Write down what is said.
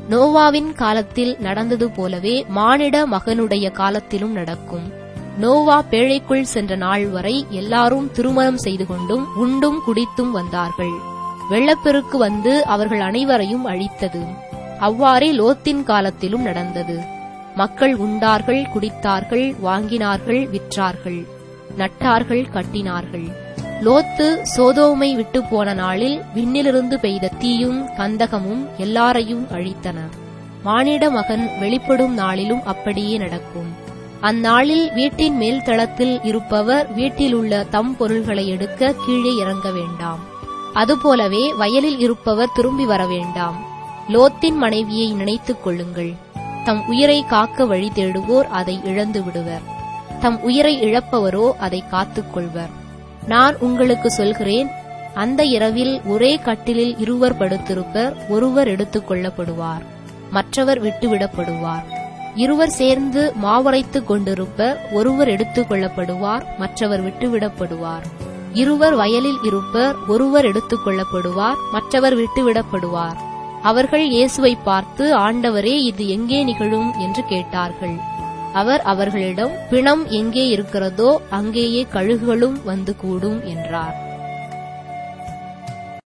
நோவாவின் காலத்தில் நடந்தது போலவே மானிட மகனுடைய காலத்திலும் நடக்கும் நோவா பேழைக்குள் சென்ற நாள் வரை எல்லாரும் திருமணம் செய்து கொண்டும் உண்டும் குடித்தும் வந்தார்கள் வெள்ளப்பெருக்கு வந்து அவர்கள் அனைவரையும் அழித்தது அவ்வாறே லோத்தின் காலத்திலும் நடந்தது மக்கள் உண்டார்கள் குடித்தார்கள் வாங்கினார்கள் விற்றார்கள் நட்டார்கள் கட்டினார்கள் லோத்து சோதோமை விட்டு போன நாளில் விண்ணிலிருந்து பெய்த தீயும் கந்தகமும் எல்லாரையும் அழித்தன மானிட மகன் வெளிப்படும் நாளிலும் அப்படியே நடக்கும் அந்நாளில் வீட்டின் மேல் தளத்தில் இருப்பவர் வீட்டிலுள்ள தம் பொருள்களை எடுக்க கீழே இறங்க வேண்டாம் அதுபோலவே வயலில் இருப்பவர் திரும்பி வர வேண்டாம் லோத்தின் மனைவியை நினைத்துக் கொள்ளுங்கள் தம் உயிரை காக்க வழி தேடுவோர் அதை இழந்து விடுவர் தம் உயிரை இழப்பவரோ அதை காத்துக் கொள்வர் நான் உங்களுக்கு சொல்கிறேன் அந்த இரவில் ஒரே கட்டிலில் இருவர் படுத்திருப்பர் ஒருவர் எடுத்துக் கொள்ளப்படுவார் மற்றவர் விட்டுவிடப்படுவார் இருவர் சேர்ந்து மாவரைத்துக் கொண்டிருப்பர் ஒருவர் எடுத்துக் கொள்ளப்படுவார் மற்றவர் விட்டுவிடப்படுவார் இருவர் வயலில் இருப்பர் ஒருவர் எடுத்துக் கொள்ளப்படுவார் மற்றவர் விட்டுவிடப்படுவார் அவர்கள் இயேசுவை பார்த்து ஆண்டவரே இது எங்கே நிகழும் என்று கேட்டார்கள் அவர் அவர்களிடம் பிணம் எங்கே இருக்கிறதோ அங்கேயே கழுகுகளும் வந்து கூடும் என்றார்